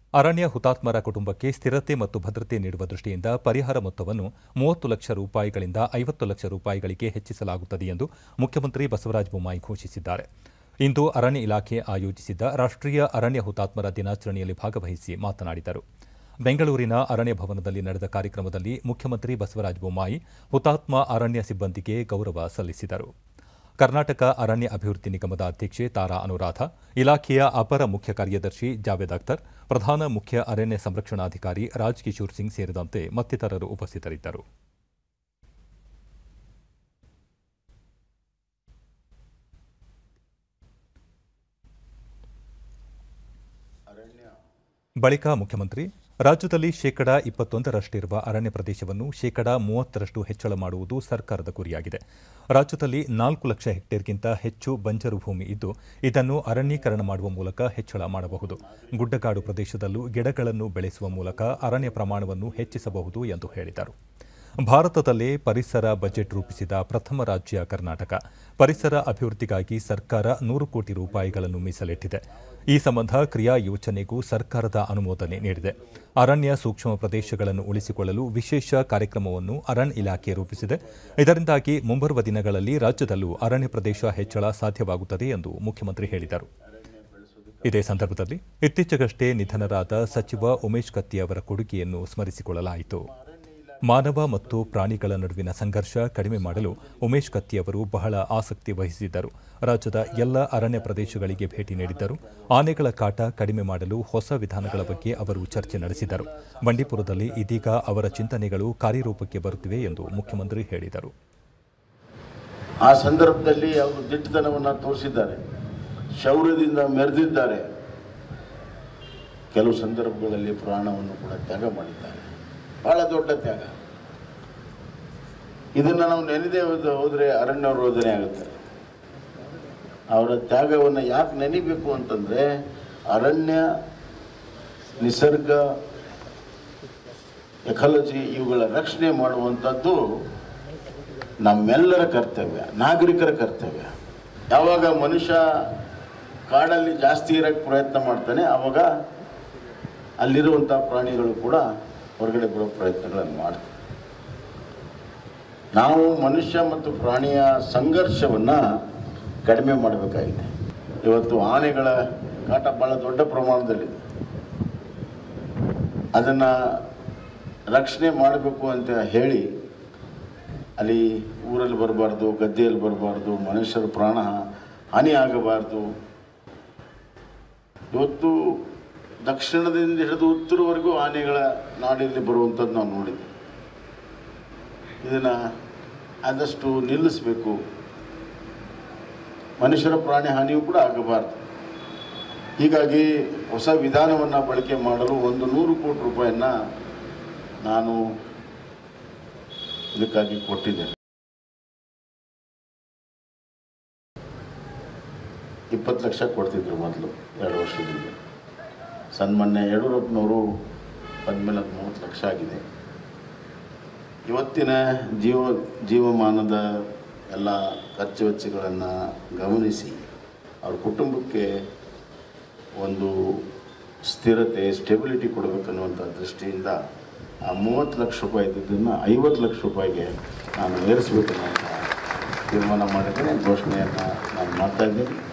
ಅರಣ್ಯ ಹುತಾತ್ಮರ ಕುಟುಂಬಕ್ಕೆ ಸ್ಥಿರತೆ ಮತ್ತು ಭದ್ರತೆ ನೀಡುವ ದೃಷ್ಟಿಯಿಂದ ಪರಿಹಾರ ಮೊತ್ತವನ್ನು ಮೂವತ್ತು ಲಕ್ಷ ರೂಪಾಯಿಗಳಿಂದ ಐವತ್ತು ಲಕ್ಷ ರೂಪಾಯಿಗಳಿಗೆ ಹೆಚ್ಚಿಸಲಾಗುತ್ತದೆ ಎಂದು ಮುಖ್ಯಮಂತ್ರಿ ಬಸವರಾಜ ಬೊಮ್ಮಾಯಿ ಘೋಷಿಸಿದ್ದಾರೆ ಇಂದು ಅರಣ್ಯ ಇಲಾಖೆ ಆಯೋಜಿಸಿದ್ದ ರಾಷ್ಟ್ರೀಯ ಅರಣ್ಯ ಹುತಾತ್ಮರ ದಿನಾಚರಣೆಯಲ್ಲಿ ಭಾಗವಹಿಸಿ ಮಾತನಾಡಿದರು ಬೆಂಗಳೂರಿನ ಅರಣ್ಯ ಭವನದಲ್ಲಿ ನಡೆದ ಕಾರ್ಯಕ್ರಮದಲ್ಲಿ ಮುಖ್ಯಮಂತ್ರಿ ಬಸವರಾಜ ಬೊಮ್ಮಾಯಿ ಹುತಾತ್ಮ ಅರಣ್ಯ ಸಿಬ್ಬಂದಿಗೆ ಗೌರವ ಸಲ್ಲಿಸಿದರು ಕರ್ನಾಟಕ ಅರಣ್ಯ ಅಭಿವೃದ್ಧಿ ನಿಗಮದ ಅಧ್ಯಕ್ಷೆ ತಾರಾ ಅನುರಾಧ ಇಲಾಖೆಯ ಅಪರ ಮುಖ್ಯ ಕಾರ್ಯದರ್ಶಿ ಜಾವೇದ್ ಅಖ್ತರ್ ಪ್ರಧಾನ ಮುಖ್ಯ ಅರಣ್ಯ ಸಂರಕ್ಷಣಾಧಿಕಾರಿ ರಾಜ್ ಕಿಶೋರ್ ಸಿಂಗ್ ಸೇರಿದಂತೆ ಮತ್ತಿತರರು ಉಪಸ್ಥಿತರಿದ್ದರು ಬಳಿಕ ಮುಖ್ಯಮಂತ್ರಿ ರಾಜ್ಯದಲ್ಲಿ ಶೇಕಡಾ ಇಪ್ಪತ್ತೊಂದರಷ್ಟಿರುವ ಅರಣ್ಯ ಪ್ರದೇಶವನ್ನು ಶೇಕಡಾ ಮೂವತ್ತರಷ್ಟು ಹೆಚ್ಚಳ ಮಾಡುವುದು ಸರ್ಕಾರದ ಗುರಿಯಾಗಿದೆ ರಾಜ್ಯದಲ್ಲಿ ನಾಲ್ಕು ಲಕ್ಷ ಹೆಕ್ಟೇರ್ಗಿಂತ ಹೆಚ್ಚು ಬಂಜರು ಭೂಮಿ ಇದ್ದು ಇದನ್ನು ಅರಣ್ಯೀಕರಣ ಮಾಡುವ ಮೂಲಕ ಹೆಚ್ಚಳ ಮಾಡಬಹುದು ಗುಡ್ಡಗಾಡು ಪ್ರದೇಶದಲ್ಲೂ ಗಿಡಗಳನ್ನು ಬೆಳೆಸುವ ಮೂಲಕ ಅರಣ್ಯ ಪ್ರಮಾಣವನ್ನು ಹೆಚ್ಚಿಸಬಹುದು ಎಂದು ಹೇಳಿದರು ಭಾರತದಲ್ಲೇ ಪರಿಸರ ಬಜೆಟ್ ರೂಪಿಸಿದ ಪ್ರಥಮ ರಾಜ್ಯ ಕರ್ನಾಟಕ ಪರಿಸರ ಅಭಿವೃದ್ಧಿಗಾಗಿ ಸರ್ಕಾರ ನೂರು ಕೋಟಿ ರೂಪಾಯಿಗಳನ್ನು ಮೀಸಲಿಟ್ಟಿದೆ ಈ ಸಂಬಂಧ ಕ್ರಿಯಾ ಯೋಜನೆಗೂ ಸರ್ಕಾರದ ಅನುಮೋದನೆ ನೀಡಿದೆ ಅರಣ್ಯ ಸೂಕ್ಷ್ಮ ಪ್ರದೇಶಗಳನ್ನು ಉಳಿಸಿಕೊಳ್ಳಲು ವಿಶೇಷ ಕಾರ್ಯಕ್ರಮವನ್ನು ಅರಣ್ಯ ಇಲಾಖೆ ರೂಪಿಸಿದೆ ಇದರಿಂದಾಗಿ ಮುಂಬರುವ ದಿನಗಳಲ್ಲಿ ರಾಜ್ಯದಲ್ಲೂ ಅರಣ್ಯ ಪ್ರದೇಶ ಹೆಚ್ಚಳ ಸಾಧ್ಯವಾಗುತ್ತದೆ ಎಂದು ಮುಖ್ಯಮಂತ್ರಿ ಹೇಳಿದರು ಇದೇ ಸಂದರ್ಭದಲ್ಲಿ ಇತ್ತೀಚೆಗಷ್ಟೇ ನಿಧನರಾದ ಸಚಿವ ಉಮೇಶ್ ಕತ್ತಿ ಅವರ ಕೊಡುಗೆಯನ್ನು ಸ್ಮರಿಸಿಕೊಳ್ಳಲಾಯಿತು ಮಾನವ ಮತ್ತು ಪ್ರಾಣಿಗಳ ನಡುವಿನ ಸಂಘರ್ಷ ಕಡಿಮೆ ಮಾಡಲು ಉಮೇಶ್ ಕತ್ತಿ ಅವರು ಬಹಳ ಆಸಕ್ತಿ ವಹಿಸಿದ್ದರು ರಾಜ್ಯದ ಎಲ್ಲ ಅರಣ್ಯ ಪ್ರದೇಶಗಳಿಗೆ ಭೇಟಿ ನೀಡಿದ್ದರು ಆನೆಗಳ ಕಾಟ ಕಡಿಮೆ ಮಾಡಲು ಹೊಸ ವಿಧಾನಗಳ ಬಗ್ಗೆ ಅವರು ಚರ್ಚೆ ನಡೆಸಿದರು ಬಂಡೀಪುರದಲ್ಲಿ ಇದೀಗ ಅವರ ಚಿಂತನೆಗಳು ಕಾರ್ಯರೂಪಕ್ಕೆ ಬರುತ್ತಿವೆ ಎಂದು ಮುಖ್ಯಮಂತ್ರಿ ಹೇಳಿದರು ಆ ಸಂದರ್ಭದಲ್ಲಿ ಅವರು ದಿಟ್ಟತನವನ್ನು ತೋರಿಸಿದ್ದಾರೆ ಶೌರ್ಯದಿಂದ ಮೆರೆದಿದ್ದಾರೆ ಕೆಲವು ಸಂದರ್ಭಗಳಲ್ಲಿ ಪ್ರಾಣವನ್ನು ಕೂಡ ತ್ಯಾಗ ಮಾಡಿದ್ದಾರೆ ಬಹಳ ದೊಡ್ಡ ತ್ಯಾಗ ಇದನ್ನು ನಾವು ನೆನೆದೇ ಹೋದ ಹೋದರೆ ಅರಣ್ಯ ರೋಧನೆ ಆಗುತ್ತೆ ಅವರ ತ್ಯಾಗವನ್ನು ಯಾಕೆ ನೆನಿಬೇಕು ಅಂತಂದರೆ ಅರಣ್ಯ ನಿಸರ್ಗ ಎಕಾಲಜಿ ಇವುಗಳ ರಕ್ಷಣೆ ಮಾಡುವಂಥದ್ದು ನಮ್ಮೆಲ್ಲರ ಕರ್ತವ್ಯ ನಾಗರಿಕರ ಕರ್ತವ್ಯ ಯಾವಾಗ ಮನುಷ್ಯ ಕಾಡಲ್ಲಿ ಜಾಸ್ತಿ ಇರೋಕ್ಕೆ ಪ್ರಯತ್ನ ಮಾಡ್ತಾನೆ ಆವಾಗ ಅಲ್ಲಿರುವಂಥ ಪ್ರಾಣಿಗಳು ಕೂಡ ಹೊರಗಡೆ ಬರೋ ಪ್ರಯತ್ನಗಳನ್ನು ಮಾಡ್ತವೆ ನಾವು ಮನುಷ್ಯ ಮತ್ತು ಪ್ರಾಣಿಯ ಸಂಘರ್ಷವನ್ನು ಕಡಿಮೆ ಮಾಡಬೇಕಾಗಿದೆ ಇವತ್ತು ಆನೆಗಳ ಕಾಟ ಭಾಳ ದೊಡ್ಡ ಪ್ರಮಾಣದಲ್ಲಿದೆ ಅದನ್ನು ರಕ್ಷಣೆ ಮಾಡಬೇಕು ಅಂತ ಹೇಳಿ ಅಲ್ಲಿ ಊರಲ್ಲಿ ಬರಬಾರ್ದು ಗದ್ದೆಯಲ್ಲಿ ಬರಬಾರ್ದು ಮನುಷ್ಯರ ಪ್ರಾಣ ಹಾನಿ ಆಗಬಾರ್ದು ಇವತ್ತು ದಕ್ಷಿಣದಿಂದ ಹಿಡಿದು ಉತ್ತರವರೆಗೂ ಆನೆಗಳ ನಾಡಿನಲ್ಲಿ ಬರುವಂಥದ್ದು ನಾವು ನೋಡಿದ್ವಿ ಇದನ್ನು ಆದಷ್ಟು ನಿಲ್ಲಿಸಬೇಕು ಮನುಷ್ಯರ ಪ್ರಾಣಿ ಹಾನಿಯೂ ಕೂಡ ಆಗಬಾರ್ದು ಹೀಗಾಗಿ ಹೊಸ ವಿಧಾನವನ್ನು ಬಳಕೆ ಮಾಡಲು ಒಂದು ನೂರು ಕೋಟಿ ರೂಪಾಯಿಯನ್ನು ನಾನು ಇದಕ್ಕಾಗಿ ಕೊಟ್ಟಿದ್ದೇನೆ ಇಪ್ಪತ್ತು ಲಕ್ಷ ಕೊಡ್ತಿದ್ರು ಮೊದಲು ಎರಡು ವರ್ಷದಿಂದ ಸನ್ಮಾನ್ಯ ಯಡಿಯೂರಪ್ಪನವರು ಬಂದಮೇಲೆ ಅದು ಮೂವತ್ತು ಲಕ್ಷ ಆಗಿದೆ ಇವತ್ತಿನ ಜೀವ ಜೀವಮಾನದ ಎಲ್ಲ ಖರ್ಚು ವೆಚ್ಚಗಳನ್ನು ಗಮನಿಸಿ ಅವ್ರ ಕುಟುಂಬಕ್ಕೆ ಒಂದು ಸ್ಥಿರತೆ ಸ್ಟೆಬಿಲಿಟಿ ಕೊಡಬೇಕನ್ನುವಂಥ ದೃಷ್ಟಿಯಿಂದ ಆ ಮೂವತ್ತು ಲಕ್ಷ ರೂಪಾಯಿ ಇದ್ದಿದ್ದನ್ನು ಐವತ್ತು ಲಕ್ಷ ರೂಪಾಯಿಗೆ ನಾನು ಏರಿಸಬೇಕು ಅನ್ನುವಂಥ ತೀರ್ಮಾನ ಮಾಡಿದ್ದೇನೆ ಘೋಷಣೆಯನ್ನು ನಾನು ಮಾಡ್ತಾಯಿದ್ದೀನಿ